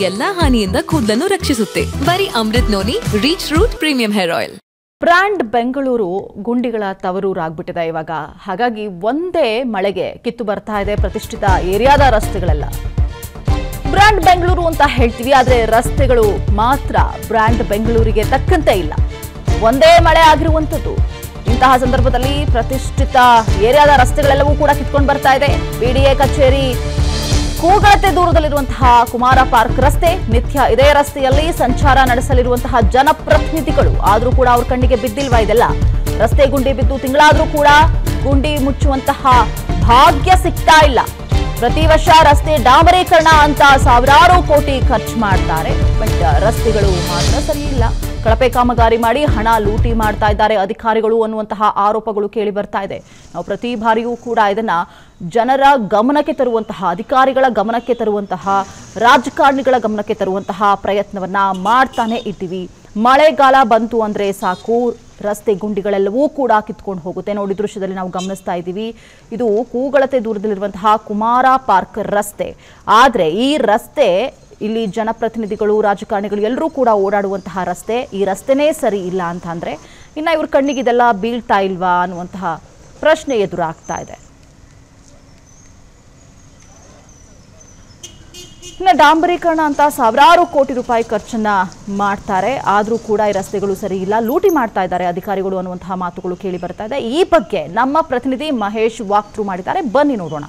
ಎಲ್ಲಾ ಹಾನಿಯಿಂದ ಕೂದಲನ್ನು ರಕ್ಷಿಸುತ್ತೆ ಬರೀ Amrit noni reach root premium hair oil brand Bengaluru ಗುಂಡಿಗಳ ತವರೂರಾಗ್ಬಿಟ್ಟಿದೆ ಇವಾಗ ಹಾಗಾಗಿ ಒಂದೇ ಮಳೆಗೆ ಕಿತ್ತು ಬರ್ತಾ ಇದೆ ಪ್ರತಿಷ್ಠಿತ ಏರಿಯಾದ ರಸ್ತೆಗಳೆಲ್ಲ ಬ್ರ್ಯಾಂಡ್ ಬೆಂಗಳೂರು ಅಂತ ಹೇಳ್ತೀವಿ ಆದ್ರೆ ರಸ್ತೆಗಳು ಮಾತ್ರ ಬ್ರ್ಯಾಂಡ್ ಬೆಂಗಳೂರಿಗೆ ತಕ್ಕಂತೆ ಇಲ್ಲ ಒಂದೇ ಮಳೆ ಆಗಿರುವಂಥದ್ದು ಇಂತಹ ಸಂದರ್ಭದಲ್ಲಿ ಪ್ರತಿಷ್ಠಿತ ಏರಿಯಾದ ರಸ್ತೆಗಳೆಲ್ಲವೂ ಕೂಡ ಕಿತ್ಕೊಂಡು ಬರ್ತಾ ಇದೆ ಬಿಡಿಎ ಕಚೇರಿ ಕೂಗಳತೆ ದೂರದಲ್ಲಿರುವಂತಹ ಕುಮಾರ ಪಾರ್ಕ್ ರಸ್ತೆ ನಿತ್ಯ ಇದೇ ರಸ್ತೆಯಲ್ಲಿ ಸಂಚಾರ ನಡೆಸಲಿರುವಂತಹ ಜನಪ್ರತಿನಿಧಿಗಳು ಆದ್ರೂ ಕೂಡ ಅವ್ರ ಕಣ್ಣಿಗೆ ಬಿದ್ದಿಲ್ವಾ ಇದೆಲ್ಲ ರಸ್ತೆ ಗುಂಡಿ ಬಿದ್ದು ತಿಂಗಳಾದ್ರೂ ಕೂಡ ಗುಂಡಿ ಮುಚ್ಚುವಂತಹ ಭಾಗ್ಯ ಸಿಗ್ತಾ ಇಲ್ಲ ಪ್ರತಿ ವರ್ಷ ರಸ್ತೆ ಡಾಂಬರೀಕರಣ ಅಂತ ಸಾವಿರಾರು ಕೋಟಿ ಖರ್ಚು ಮಾಡ್ತಾರೆ ಬಟ್ ರಸ್ತೆಗಳು ಮಾತ್ರ ಸರಿ ಇಲ್ಲ ಕಳಪೆ ಕಾಮಗಾರಿ ಮಾಡಿ ಹಣ ಲೂಟಿ ಮಾಡ್ತಾ ಇದ್ದಾರೆ ಅಧಿಕಾರಿಗಳು ಅನ್ನುವಂತಹ ಆರೋಪಗಳು ಕೇಳಿ ಬರ್ತಾ ಇದೆ ನಾವು ಪ್ರತಿ ಬಾರಿಯೂ ಕೂಡ ಇದನ್ನ ಜನರ ಗಮನಕ್ಕೆ ತರುವಂತಹ ಅಧಿಕಾರಿಗಳ ಗಮನಕ್ಕೆ ತರುವಂತಹ ರಾಜಕಾರಣಿಗಳ ಗಮನಕ್ಕೆ ತರುವಂತಹ ಪ್ರಯತ್ನವನ್ನ ಮಾಡ್ತಾನೆ ಇದ್ದೀವಿ ಮಳೆಗಾಲ ಬಂತು ಅಂದ್ರೆ ಸಾಕು ರಸ್ತೆ ಗುಂಡಿಗಳೆಲ್ಲವೂ ಕೂಡ ಕಿತ್ಕೊಂಡು ಹೋಗುತ್ತೆ ನೋಡಿ ದೃಶ್ಯದಲ್ಲಿ ನಾವು ಗಮನಿಸ್ತಾ ಇದ್ದೀವಿ ಇದು ಕೂಗಳತೆ ದೂರದಲ್ಲಿರುವಂತಹ ಕುಮಾರ ಪಾರ್ಕ್ ರಸ್ತೆ ಆದ್ರೆ ಈ ರಸ್ತೆ ಇಲ್ಲಿ ಜನಪ್ರತಿನಿಧಿಗಳು ರಾಜಕಾರಣಿಗಳು ಎಲ್ಲರೂ ಕೂಡ ಓಡಾಡುವಂತಹ ರಸ್ತೆ ಈ ರಸ್ತೆನೇ ಸರಿ ಇಲ್ಲ ಅಂತ ಅಂದ್ರೆ ಇನ್ನ ಇವ್ರ ಕಣ್ಣಿಗೆ ಇದೆಲ್ಲ ಬೀಳ್ತಾ ಇಲ್ವಾ ಅನ್ನುವಂತಹ ಪ್ರಶ್ನೆ ಎದುರಾಗ್ತಾ ಇದೆ ಇನ್ನು ಡಾಂಬರೀಕರಣ ಅಂತ ಸಾವಿರಾರು ಕೋಟಿ ರೂಪಾಯಿ ಖರ್ಚನ್ನ ಮಾಡ್ತಾರೆ ಆದರೂ ಕೂಡ ಈ ರಸ್ತೆಗಳು ಸರಿ ಇಲ್ಲ ಲೂಟಿ ಮಾಡ್ತಾ ಇದ್ದಾರೆ ಅಧಿಕಾರಿಗಳು ಅನ್ನುವಂತಹ ಮಾತುಗಳು ಕೇಳಿ ಬರ್ತಾ ಇದೆ ಈ ಬಗ್ಗೆ ನಮ್ಮ ಪ್ರತಿನಿಧಿ ಮಹೇಶ್ ವಾಕ್ಥ್ರೂ ಮಾಡಿದ್ದಾರೆ ಬನ್ನಿ ನೋಡೋಣ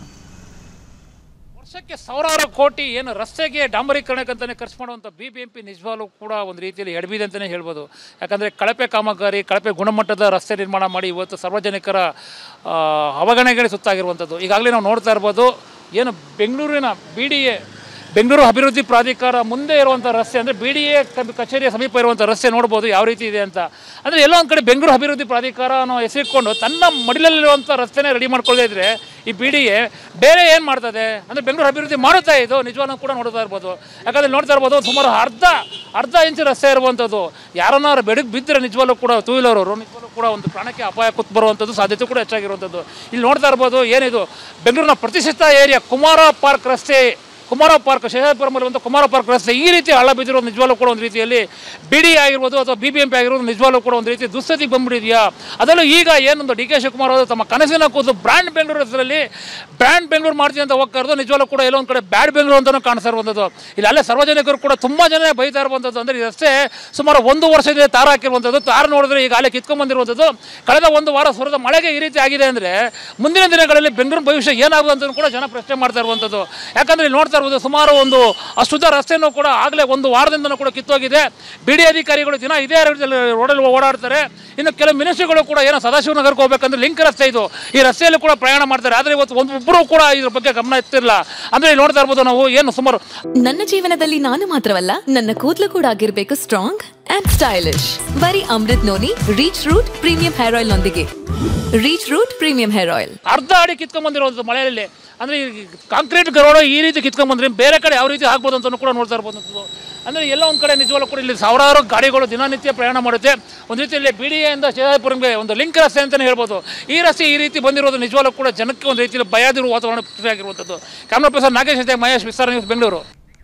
ವರ್ಷಕ್ಕೆ ಸಾವಿರಾರು ಕೋಟಿ ಏನು ರಸ್ತೆಗೆ ಡಾಂಬರೀಕರಣಕ್ಕಂತಾನೆ ಖರ್ಚು ಮಾಡುವಂಥ ಬಿ ಬಿ ಎಂ ಪಿ ನಿಜವಾಗ್ಲೂ ಕೂಡ ಒಂದು ರೀತಿಯಲ್ಲಿ ಎಡಬಿದೆ ಅಂತಲೇ ಹೇಳ್ಬೋದು ಯಾಕಂದರೆ ಕಳಪೆ ಕಾಮಗಾರಿ ಕಳಪೆ ಗುಣಮಟ್ಟದ ರಸ್ತೆ ನಿರ್ಮಾಣ ಮಾಡಿ ಇವತ್ತು ಸಾರ್ವಜನಿಕರ ಆ, ಅವಗಣನೆಗೆ ಸುತ್ತಾಗಿರುವಂಥದ್ದು ಈಗಾಗಲೇ ನಾವು ನೋಡ್ತಾ ಇರ್ಬೋದು ಏನು ಬೆಂಗಳೂರಿನ ಬಿ ಡಿ ಎ ಬೆಂಗಳೂರು ಅಭಿವೃದ್ಧಿ ಪ್ರಾಧಿಕಾರ ಮುಂದೆ ಇರುವಂಥ ರಸ್ತೆ ಅಂದರೆ ಬಿ ಡಿ ಎ ಕಚೇರಿಯ ಸಮೀಪ ಇರುವಂಥ ರಸ್ತೆ ನೋಡ್ಬೋದು ಯಾವ ರೀತಿ ಇದೆ ಅಂತ ಅಂದರೆ ಎಲ್ಲೋ ಒಂದು ಕಡೆ ಬೆಂಗಳೂರು ಅಭಿವೃದ್ಧಿ ಪ್ರಾಧಿಕಾರ ಅನ್ನೋ ಹೆಸರಿಟ್ಕೊಂಡು ತನ್ನ ಮಡಿಲಲ್ಲಿರುವಂಥ ರಸ್ತೆನೇ ರೆಡಿ ಮಾಡ್ಕೊಳ್ಳದೇ ಇದ್ರೆ ಈ ಬಿ ಡಿ ಎ ಬೇರೆ ಏನು ಮಾಡ್ತದೆ ಅಂದರೆ ಬೆಂಗಳೂರು ಅಭಿವೃದ್ಧಿ ಮಾಡುತ್ತಾ ಇದು ನಿಜವಾಗ್ಲೂ ಕೂಡ ನೋಡ್ತಾ ಇರ್ಬೋದು ಯಾಕಂದರೆ ನೋಡ್ತಾ ಇರ್ಬೋದು ಸುಮಾರು ಅರ್ಧ ಅರ್ಧ ಇಂಚು ರಸ್ತೆ ಇರುವಂಥದ್ದು ಯಾರನ್ನಾರು ಬೆಳಗ್ಗೆ ಬಿದ್ದರೆ ನಿಜವಾಗ್ಲೂ ಕೂಡ ಟೂ ವೀಲರ್ ಅವರು ನಿಜವಾಗ್ಲೂ ಕೂಡ ಒಂದು ಪ್ರಾಣಕ್ಕೆ ಅಪಾಯ ಕುತ್ ಬರುವಂಥದ್ದು ಸಾಧ್ಯತೆ ಕೂಡ ಹೆಚ್ಚಾಗಿರುವಂಥದ್ದು ಇಲ್ಲಿ ನೋಡ್ತಾ ಇರ್ಬೋದು ಏನಿದು ಬೆಂಗಳೂರಿನ ಪ್ರತಿಷ್ಠಿತ ಏರಿಯಾ ಕುಮಾರ ಪಾರ್ಕ್ ರಸ್ತೆ ಕುಮಾರ ಪಾರ್ಕ್ ಶೇಷಾಪುರಮಲ್ಲಿರುವಂಥ ಕುಮಾರ ಪಾರ್ಕ್ ರಸ್ತೆ ಈ ರೀತಿ ಹಳ್ಳ ಬಿದ್ದಿರೋದು ನಿಜವಾಗ್ಲೂ ಕೂಡ ಒಂದು ರೀತಿಯಲ್ಲಿ ಬಿಡಿ ಆಗಿರ್ಬೋದು ಅಥವಾ ಬಿ ಬಿ ಎಂ ಪಿ ಆಗಿರ್ಬೋದು ನಿಜವಾಗ್ಲೂ ಕೂಡ ಒಂದು ರೀತಿ ದುಸ್ಥಿತಿಗೆ ಬಂದ್ಬಿಟ್ಟಿದೆಯಾ ಅದರಲ್ಲೂ ಈಗ ಏನೊಂದು ಡಿ ಕೆ ಶಿವಕುಮಾರ್ ಅವರು ತಮ್ಮ ಕನಸಿನ ಕೂತು ಬ್ರ್ಯಾಂಡ್ ಬೆಂಗಳೂರು ಹೆಸರಲ್ಲಿ ಬ್ರ್ಯಾಂಡ್ ಬೆಂಗಳೂರು ಮಾಡ್ತೀನಿ ಅಂತ ಹೋಗ್ತಾ ಇರೋದು ನಿಜವಾಗ್ಲೂ ಕೂಡ ಎಲ್ಲೋ ಒಂದು ಕಡೆ ಬ್ಯಾಡ್ ಬೆಂಗಳೂರು ಅಂತಲೂ ಕಾಣಿಸ್ತಾ ಇರುವಂಥದ್ದು ಇಲ್ಲಿ ಅಲ್ಲೇ ಸಾರ್ವಜನಿಕರು ಕೂಡ ತುಂಬ ಜನ ಬೈತಾ ಇರುವಂಥದ್ದು ಅಂದರೆ ಈ ರಸ್ತೆ ಸುಮಾರು ಒಂದು ವರ್ಷದಿಂದ ತಾರ ಹಾಕಿರುವಂಥದ್ದು ತಾರ ನೋಡಿದ್ರೆ ಈಗ ಅಲ್ಲೇ ಕಿತ್ಕೊಂಡ್ಬಂದಿರುವಂಥದ್ದು ಕಳೆದ ಒಂದು ವಾರ ಸುರಿದ ಮಳೆಗೆ ಈ ರೀತಿ ಆಗಿದೆ ಅಂದರೆ ಮುಂದಿನ ದಿನಗಳಲ್ಲಿ ಬೆಂಗಳೂರು ಭವಿಷ್ಯ ಏನಾಗುವುದು ಅಂತ ಕೂಡ ಜನ ಪ್ರಶ್ನೆ ಮಾಡ್ತಾ ಇರುವಂಥದ್ದು ಯಾಕಂದರೆ ಇಲ್ಲಿ ನೋಡ್ತಾ ಇರ್ಬೋದು ಸುಮಾರು ಒಂದು ಅಶುದ್ಧ ರಸ್ತೆನೂ ಕೂಡ ಆಗಲೇ ಒಂದು ವಾರದಿಂದನೂ ಕೂಡ ಕಿತ್ತೋಗಿದೆ ಬಿಡಿ ಅಧಿಕಾರಿಗಳು ದಿನ ಇದೇ ರೋಡಲ್ಲಿ ಓಡಾಡ್ತಾರೆ ಇನ್ನು ಕೆಲವು ಮಿನಿಸ್ಟ್ರಿಗಳು ಕೂಡ ಏನೋ ಸದಾಶಿವನಗರಕ್ಕೆ ಹೋಗ್ಬೇಕಂದ್ರೆ ಲಿಂಕ್ ರಸ್ತೆ ಇದು ಈ ರಸ್ತೆಯಲ್ಲಿ ಕೂಡ ಪ್ರಯಾಣ ಮಾಡ್ತಾರೆ ಆದರೆ ಇವತ್ತು ಒಂದು ಒಬ್ಬರು ಕೂಡ ಇದ್ರ ಬಗ್ಗೆ ಗಮನ ಎತ್ತಿರಲಿಲ್ಲ ಅಂದರೆ ಇಲ್ಲಿ ನೋಡ್ತಾ ಇರ್ಬೋದು ನಾವು ಏನು ಸುಮಾರು ನನ್ನ ಜೀವನದಲ್ಲಿ ನಾನು ಮಾತ್ರವಲ್ಲ ನನ್ನ ಕೂದಲು ಕೂಡ ಆಗಿರ್ಬೇಕು ಸ್ಟ್ರಾಂಗ್ ಅಂಡ್ ಸ್ಟೈಲಿಶ್ ಬರೀ Amrit noni reach root premium hair oil ನೊಂದಿಗೆ reach root premium hair oil ಅರ್ಧ ಅಡಿ ಕಿತ್ಕೊಂಡ್ಬಂದಿರೋದು ಮಳೆಯಲ್ಲಿ ಅಂದರೆ ಈ ಕಾಂಕ್ರೀಟ್ ಗರೋಡ ಈ ರೀತಿ ಕಿತ್ಕೊಂಡ್ಬಂದ್ರೆ ಬೇರೆ ಕಡೆ ಯಾವ ರೀತಿ ಆಗ್ಬೋದು ಅಂತಲೂ ಕೂಡ ನೋಡ್ತಾ ಇರ್ಬೋದು ಅಂದರೆ ಎಲ್ಲ ಒಂದು ಕಡೆ ನಿಜವಾಗ್ಲೂ ಕೂಡ ಇಲ್ಲಿ ಸಾವಿರಾರು ಗಾಡಿಗಳು ದಿನನಿತ್ಯ ಪ್ರಯಾಣ ಮಾಡುತ್ತೆ ಒಂದು ರೀತಿಯಲ್ಲಿ ಬಿ ಡಿ ಎಯಿಂದ ಶೇಷಾಪುರಂಗೆ ಒಂದು ಲಿಂಕ್ ರಸ್ತೆ ಅಂತಲೇ ಹೇಳ್ಬೋದು ಈ ರಸ್ತೆ ಈ ರೀತಿ ಬಂದಿರೋದು ನಿಜವಾಗ್ಲೂ ಕೂಡ ಜನಕ್ಕೆ ಒಂದು ರೀತಿಯಲ್ಲಿ ಭಯದಿರುವ ವಾತಾವರಣ ಸೃಷ್ಟಿಯಾಗಿರುವಂಥದ್ದು ಕ್ಯಾಮ್ರಾ ಪರ್ಸನ್ ನಾಗೇಶ್ ಜೊತೆ ಮಹೇಶ್ ವಿಸ್ತಾರ ನ್ಯೂಸ್ ಬೆಂಗಳೂರು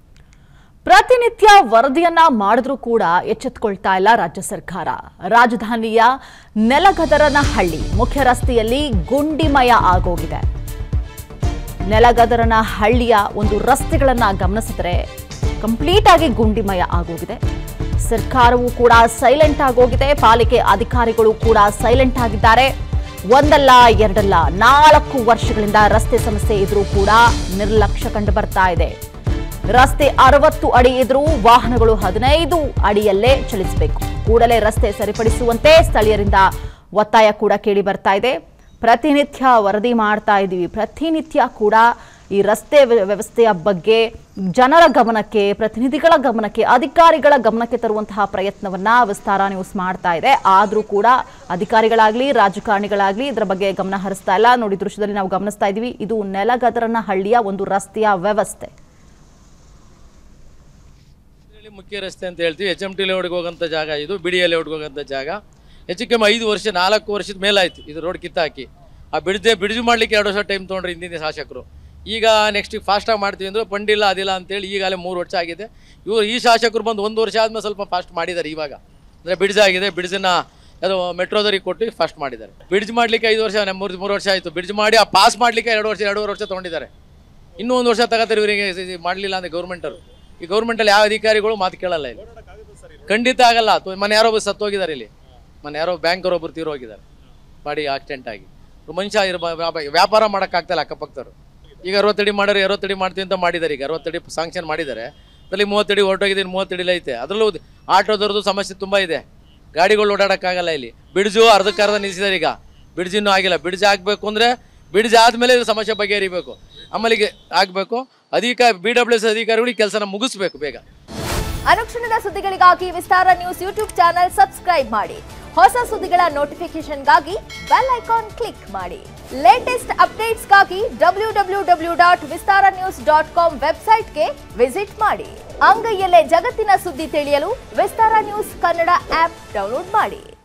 ಪ್ರತಿನಿತ್ಯ ವರದಿಯನ್ನ ಮಾಡಿದ್ರೂ ಕೂಡ ಎಚ್ಚೆತ್ಕೊಳ್ತಾ ಇಲ್ಲ ರಾಜ್ಯ ಸರ್ಕಾರ ರಾಜಧಾನಿಯ ನೆಲಗದರನಹಳ್ಳಿ ಮುಖ್ಯ ರಸ್ತೆಯಲ್ಲಿ ಗುಂಡಿಮಯ ಆಗೋಗಿದೆ ನೆಲಗದರನ ಹಳ್ಳಿಯ ಒಂದು ರಸ್ತೆಗಳನ್ನ ಗಮನಿಸಿದ್ರೆ ಕಂಪ್ಲೀಟ್ ಆಗಿ ಗುಂಡಿಮಯ ಆಗೋಗಿದೆ ಸರ್ಕಾರವು ಕೂಡ ಸೈಲೆಂಟ್ ಆಗೋಗಿದೆ ಪಾಲಿಕೆ ಅಧಿಕಾರಿಗಳು ಕೂಡ ಸೈಲೆಂಟ್ ಆಗಿದ್ದಾರೆ ಒಂದಲ್ಲ ಎರಡಲ್ಲ ನಾಲ್ಕು ವರ್ಷಗಳಿಂದ ರಸ್ತೆ ಸಮಸ್ಯೆ ಇದ್ರೂ ಕೂಡ ನಿರ್ಲಕ್ಷ್ಯ ಕಂಡು ಬರ್ತಾ ಇದೆ ರಸ್ತೆ ಅರವತ್ತು ಅಡಿ ಇದ್ರೂ ವಾಹನಗಳು ಹದಿನೈದು ಅಡಿಯಲ್ಲೇ ಚಲಿಸಬೇಕು ಕೂಡಲೇ ರಸ್ತೆ ಸರಿಪಡಿಸುವಂತೆ ಸ್ಥಳೀಯರಿಂದ ಒತ್ತಾಯ ಕೂಡ ಕೇಳಿ ಬರ್ತಾ ಇದೆ ಪ್ರತಿನಿತ್ಯ ವರದಿ ಮಾಡ್ತಾ ಇದ್ದೀವಿ ಪ್ರತಿನಿತ್ಯ ಕೂಡ ಈ ರಸ್ತೆ ವ್ಯ- ವ್ಯವಸ್ಥೆಯ ಬಗ್ಗೆ ಜನರ ಗಮನಕ್ಕೆ ಪ್ರತಿನಿಧಿಗಳ ಗಮನಕ್ಕೆ ಅಧಿಕಾರಿಗಳ ಗಮನಕ್ಕೆ ತರುವಂತಹ ಪ್ರಯತ್ನವನ್ನ ವಿಸ್ತಾರ ನ್ಯೂಸ್ ಮಾಡ್ತಾ ಇದೆ ಆದ್ರೂ ಕೂಡ ಅಧಿಕಾರಿಗಳಾಗ್ಲಿ ರಾಜಕಾರಣಿಗಳಾಗ್ಲಿ ಇದರ ಬಗ್ಗೆ ಗಮನ ಹರಿಸ್ತಾ ಇಲ್ಲ ನೋಡಿ ದೃಶ್ಯದಲ್ಲಿ ನಾವು ಗಮನಿಸ್ತಾ ಇದ್ದೀವಿ ಇದು ನೆಲಗದರನ ಹಳ್ಳಿಯ ಒಂದು ರಸ್ತೆಯ ವ್ಯವಸ್ಥೆ ಹೇಳಿ ಮುಖ್ಯ ರಸ್ತೆ ಅಂತ ಹೇಳ್ತೀವಿ ಎಚ್ ಎಮ್ ಟಿ ಲೇಔಟ್ಗೆ ಹೋಗೋಂಥ ಜಾಗ ಇದು ಬಿಡಿ ಲೇಔಟ್ಗೆ ಹೋಗೋಂಥ ಜಾಗ ಹೆಚ್ಚು ಕಮ್ಮಿ ಐದು ವರ್ಷ ನಾಲ್ಕು ವರ್ಷದ ಮೇಲಾಯ್ತು ಇದು ರೋಡ್ ಕಿತ್ತಾಕಿ ಆ ಬಿಡದೆ ಬಿಡಿಜು ಮಾಡ್ಲಿಕ್ಕೆ ಎರಡು ವರ್ಷ ಟೈಮ್ ತೊಗೊಂಡ್ರು ಹಿಂದಿನ ಶಾಸಕರು ಈಗ ನೆಕ್ಸ್ಟ್ ಫಾಸ್ಟಾಗಿ ಮಾಡ್ತೀವಿ ಅಂದರೆ ಫಂಡಿಲ್ಲ ಅದಿಲ್ಲ ಅಂತೇಳಿ ಈಗಾಗಲೇ ಮೂರು ವರ್ಷ ಆಗಿದೆ ಇವರು ಈ ಶಾಸಕರು ಬಂದು ಒಂದು ವರ್ಷ ಆದಮೇಲೆ ಸ್ವಲ್ಪ ಫಾಸ್ಟ್ ಮಾಡಿದ್ದಾರೆ ಇವಾಗ ಅಂದರೆ ಬಿಡ್ಜ್ ಆಗಿದೆ ಬಿಡ್ಜನ್ನ ಅದು ಮೆಟ್ರೋದವ್ರಿಗೆ ಕೊಟ್ಟು ಫಾಸ್ಟ್ ಮಾಡಿದ್ದಾರೆ ಬಿಡ್ಜ್ ಮಾಡಲಿಕ್ಕೆ ಐದು ವರ್ಷ ಮೂರು ಮೂರು ವರ್ಷ ಆಯಿತು ಬಿಡ್ಜ್ ಮಾಡಿ ಆ ಪಾಸ್ ಮಾಡಲಿಕ್ಕೆ ಎರಡು ವರ್ಷ ಎರಡೂವರೆ ವರ್ಷ ತೊಗೊಂಡಿದ್ದಾರೆ ಇನ್ನೂ ಒಂದು ವರ್ಷ ತಗೋತಾರೆ ಇವರಿಗೆ ಮಾಡಲಿಲ್ಲ ಅಂದರೆ ಗೌರ್ಮೆಂಟರು ಈ ಗೌರ್ಮೆಂಟಲ್ಲಿ ಯಾವ ಅಧಿಕಾರಿಗಳು ಮಾತು ಕೇಳಲ್ಲ ಇಲ್ಲಿ ಖಂಡಿತ ಆಗಲ್ಲ ಅಥವಾ ಮನೆ ಯಾರೋ ಒಬ್ಬರು ಸತ್ತೋಗಿದ್ದಾರೆ ಇಲ್ಲಿ ಮನೆ ಯಾರೋ ಬ್ಯಾಂಕರ್ ಒಬ್ಬರು ತೀರೋಗಿದ್ದಾರೆ ಬಾಡಿ ಆಕ್ಸಿಡೆಂಟ್ ಆಗಿ ಒಬ್ಬ ಮನುಷ್ಯ ಇರ ವ್ಯಾಪಾರ ಮಾಡೋಕ್ಕಾಗ್ತಾಯಿಲ್ಲ ಅಕ್ಕಪಕ್ಕದವರು ಈಗ ಅರವತ್ತಡಿ ಮಾಡೋರು ಅರವತ್ತಡಿ ಮಾಡ್ತೀವಿ ಅಂತ ಮಾಡಿದ್ದಾರೆ ಈಗ ಅರವತ್ತಡಿ ಸಾಂಕ್ಷನ್ ಮಾಡಿದ್ದಾರೆ ಅದರಲ್ಲಿ ಮೂವತ್ತಡಿ ಹೊರಟೋಗಿದೆ ಇನ್ನು ಮೂವತ್ತಡಿಲ ಐತೆ ಅದರಲ್ಲೂ ಆಟೋದವ್ರದ್ದು ಸಮಸ್ಯೆ ತುಂಬ ಇದೆ ಗಾಡಿಗಳು ಓಡಾಡೋಕ್ಕಾಗಲ್ಲ ಇಲ್ಲಿ ಬಿಡ್ಜು ಅರ್ಧಕ್ಕೆ ಅರ್ಧ ನಿಲ್ಲಿಸಿದ್ದಾರೆ ಈಗ ಬಿಡ್ಜ್ ಇನ್ನೂ ಆಗಿಲ್ಲ ಬಿಡ್ಜ್ ಆಗಬೇಕು ಅಂದರೆ ಬಿಡ್ಜ್ ಆದಮೇಲೆ ಇದು ಸಮಸ್ಯೆ ಬಗೆಹರಿಬೇಕು ಆಮೇಲೆ ಆಗಬೇಕು ಅಧಿಕ ಬಿ ಡಬ್ಲ್ಯೂ ಎಸ್ ಅಧಿಕಾರಿಗಳಿಗೆ ಕೆಲಸನ ಮುಗಿಸ್ಬೇಕು ಬೇಗ ಅನುಕ್ಷಣದ ಸುದ್ದಿಗಳಿಗಾಗಿ Vistara news YouTube channel subscribe ಮಾಡಿ ಹೊಸ ಸುದ್ದಿಗಳ ನೋಟಿಫಿಕೇಶನ್ಗಾಗಿ ಬೆಲ್ ಐಕಾನ್ ಕ್ಲಿಕ್ ಮಾಡಿ ಲೇಟೆಸ್ಟ್ ಅಪ್ಡೇಟ್ಸ್ಗಾಗಿ W W W dot Vistara news dot com ವೆಬ್ಸೈಟ್ಗೆ ವಿಸಿಟ್ ಮಾಡಿ ಅಂಗೈಯಲ್ಲೇ ಜಗತ್ತಿನ ಸುದ್ದಿ ತಿಳಿಯಲು Vistara news Kannada app download ಮಾಡಿ